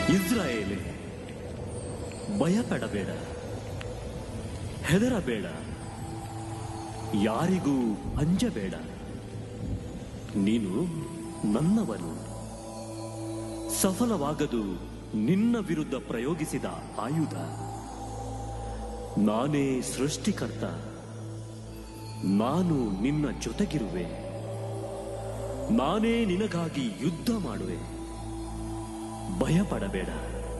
ಇಸ್ರಾಯೇಲೆ ಭಯಪಡಬೇಡ ಹೆದರಬೇಡ ಯಾರಿಗೂ ಅಂಜಬೇಡ ನೀನು ನನ್ನವನು ಸಫಲವಾಗದು ನಿನ್ನ ವಿರುದ್ಧ ಪ್ರಯೋಗಿಸಿದ ಆಯುಧ ನಾನೇ ಸೃಷ್ಟಿಕರ್ತ ನಾನು ನಿನ್ನ ಜೊತೆಗಿರುವೆ ನಾನೇ ನಿನಗಾಗಿ ಯುದ್ಧ ಮಾಡುವೆ ಭಯಪಡಬೇಡ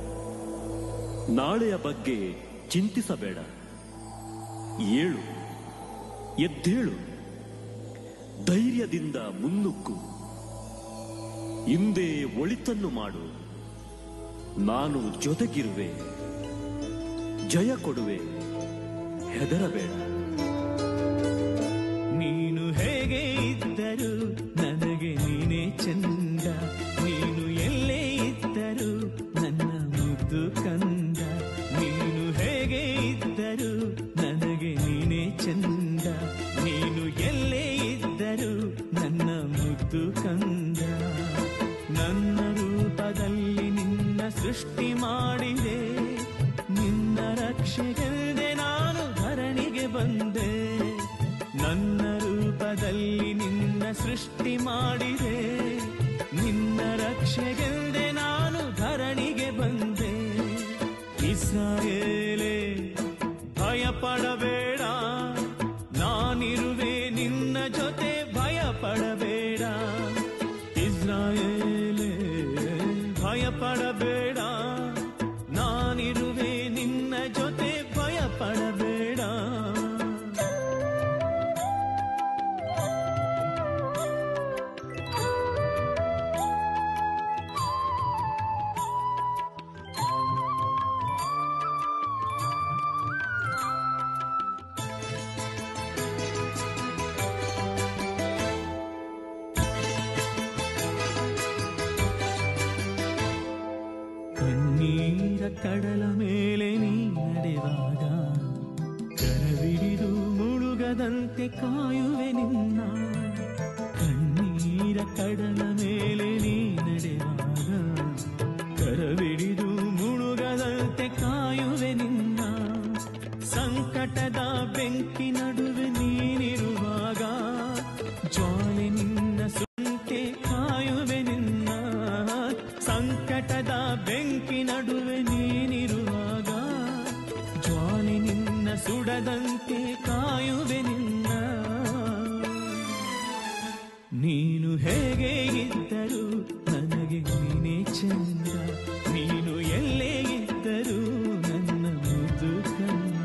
ನಾಳೆಯ ಬಗ್ಗೆ ಚಿಂತಿಸಬೇಡ ಏಳು ಎದ್ದೇಳು ಧೈರ್ಯದಿಂದ ಮುನ್ನುಗ್ಗು ಹಿಂದೆ ಒಳಿತನ್ನು ಮಾಡು ನಾನು ಜೊತೆಗಿರುವೆ ಜಯ ಕೊಡುವೆ ಹೆದರಬೇಡ ನೀನು ಹೇಗೆ ಇದ್ದರು ನನಗೆ ನೀನೇ ಚಂದ ನೀನು ಎಲ್ಲೇ ಇದ್ದರು ನನ್ನ ಮುದ್ದು ಕಂದ ನೀನು ಹೇಗೆ ಇದ್ದರು ನನಗೆ ನೀನೇ ಚಂದ ನೀನು ಎಲ್ಲೇ ಇದ್ದರು ನನ್ನ ಮುದ್ದು ಕಂದ ನನ್ನ ರೂಪದಲ್ಲಿ ನಿನ್ನ ಸೃಷ್ಟಿ ಮಾಡಿದೆ ನಿನ್ನ ರಕ್ಷೆಗೆಂದೆ ನಾನು ಧರಣಿಗೆ ಬಂದೆ ನನ್ನ ರೂಪದಲ್ಲಿ ನಿನ್ನ ಸೃಷ್ಟಿ ಮಾಡಿದೆ ನಿನ್ನ ರಕ್ಷೆಗೆಂದೆ ನಾನು ಧರಣಿಗೆ ಬಂದೆ ಇಸ್ರಾಯೇಲೇ ಭಯಪಡಬೇಡ ನಾನಿರುವೆ ನಿನ್ನ ಜೊತೆ ಭಯಪಡಬೇಡ ಇಸ್ರಾಯೇಲೇ ಭಯಪಡಬೇಡ ನಾನಿರುವೆ ನಿನ್ನ ಜೊತೆ ಭಯಪಡಬೇಡ ಕಣ್ಣೀರ ಕಡಲ ಮೇಲೆ ನೀ ನಡೆವಾಗ ಕರವಿಡಿದು ಮುಳುಗದಂತೆ ಕಾಯುವೆ ನಿನ್ನ ಕಣ್ಣೀರ ಕಡಲ ಮೇಲೆ ನೀ ನಡೆವಾಗ ಕರವಿಡಿದು ಮುಳುಗದಂತೆ ಕಾಯುವೆ ನಿನ್ನ ಸಂಕಟದ ಬೆಂಕಿ ನಡುವೆ ನೀನಿರುವಾಗ ಜ್ವಾಲೆ ನಿನ್ನ ಸುಂಟೆ ಕಾಯುವೆ ನಿನ್ನ ಸಂಕಟದ ಬೆಂಕಿ ನಡುವೆ ನೀನಿರುವಾಗ ಜ್ವಾಲೆ ನಿನ್ನ ಸುಡದಂತೆ ಕಾಯುವೆ ನಿನ್ನ ನೀನು ಹೇಗೆ ಇದ್ದರು ನನಗೆ ನೀನೇ ಚಂದ ನೀನು ಎಲ್ಲೇ ಇದ್ದರು ನನ್ನ ಮುದ್ದು ಕಂದ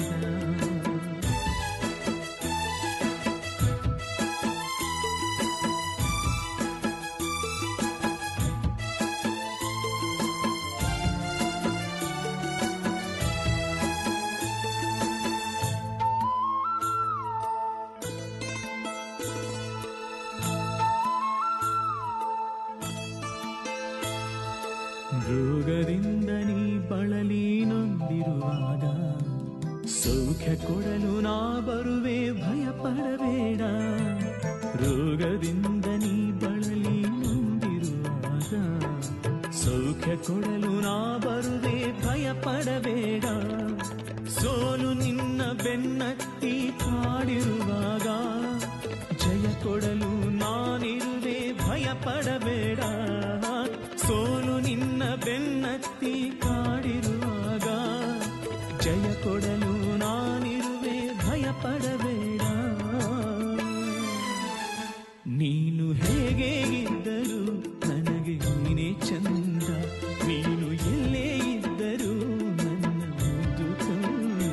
ರೋಗದಿಂದ ನೀ ಬಳಲಿ ನೊಂದಿರುವಾಗ ಸೌಖ್ಯ ಕೊಡಲು ನಾ ಬರುವೆ ಭಯಪಡಬೇಡ ರೋಗದಿಂದ ನೀ ಬಳಲಿ ನೊಂದಿರುವಾಗ ಸೌಖ್ಯ ಕೊಡಲು ನಾ ಬರುವೆ ಭಯಪಡಬೇಡ ಸೋಲು ನಿನ್ನ ಬೆನ್ನತ್ತಿ ಕಾಡಿರುವಾಗ ಜಯ ಕೊಡಲು ನಾನಿರುವೆ ಭಯಪಡಬೇಡ ಸೋಲು ನಿನ್ನ ಬೆನ್ನತ್ತಿ ಕಾಡಿರುವಾಗ ಜಯ ಕೊಡಲು ನಾನಿರುವೆ ಭಯಪಡಬೇಡ ನೀನು ಹೇಗೆ ಇದ್ದರು ನನಗೆ ನೀನೇ ಚಂದ ನೀನು ಎಲ್ಲೇ ಇದ್ದರು ನನ್ನ ಮುದ್ದು ಕಂದ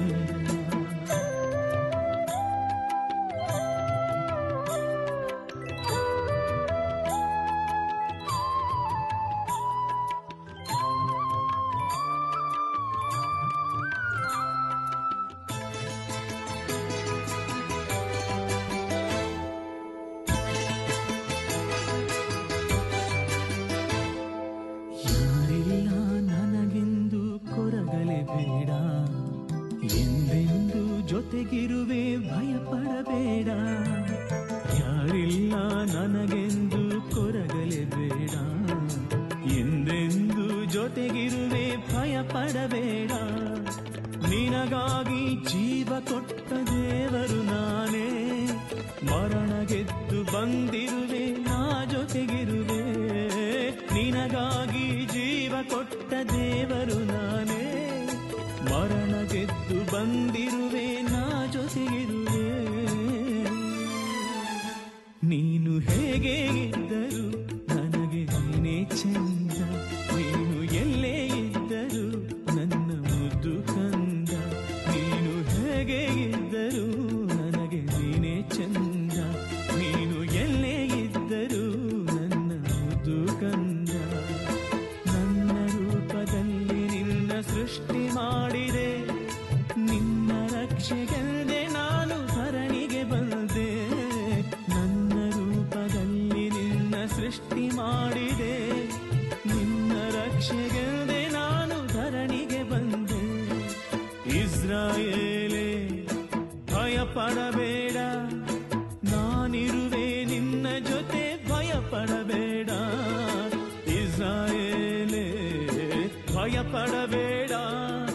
ಜೊತೆಗಿರುವೆ ಭಯ ಪಡಬೇಡ ನಿನಗಾಗಿ ಜೀವ ಕೊಟ್ಟ ದೇವರು ನಾನೇ ಮರಣ ಗೆದ್ದು ಬಂದಿರುವೆ ನಾ ಜೊತೆಗಿರುವೆ ನಿನಗಾಗಿ ಜೀವ ಕೊಟ್ಟ ದೇವರು ನಾನೇ ಮರಣ ಗೆದ್ದು ಬಂದಿರುವೆ ನಾ ಜೊತೆಗಿರುವೆ ನೀನು ಹೇಗೆ ಇದ್ದರು ನನಗೆ ನೀನೇ ಚಂದ ನೀನು ಎಲ್ಲೇ ಇದ್ದರು ನನ್ನ ಮುದ್ದು ಕಂದ ನೀನು ಹೇಗೆ ಇದ್ದರು ನನಗೆ ನೀನೇ ಚಂದ ನೀನು ಎಲ್ಲೇ ಇದ್ದರು ನನ್ನ ಮುದ್ದು ಕಂದ ನನ್ನ ರೂಪದಲ್ಲಿ ನಿನ್ನ ಸೃಷ್ಟಿ ಮಾಡಿದೆ ನಿನ್ನ ರಕ್ಷೆಗೆಂದೆ ನಾನು ಧರಣಿಗೆ ಬಂದೆ ನನ್ನ ರೂಪದಲ್ಲಿ ನಿನ್ನ ಸೃಷ್ಟಿ ಮಾಡಿದೆ ನಿನ್ನ ರಕ್ಷೆಗೆಂದೆ ನಾನು ಧರಣಿಗೆ ಬಂದೆ ಇಸ್ರಾಯೇಲೇ ಭಯ ಪಡಬೇಡ ನಾನಿರುವೆ ನಿನ್ನ ಜೊತೆ ಭಯ ಪಡಬೇಡ ಇಸ್ರಾಯೇಲೇ ಭಯ ಪಡಬೇಡ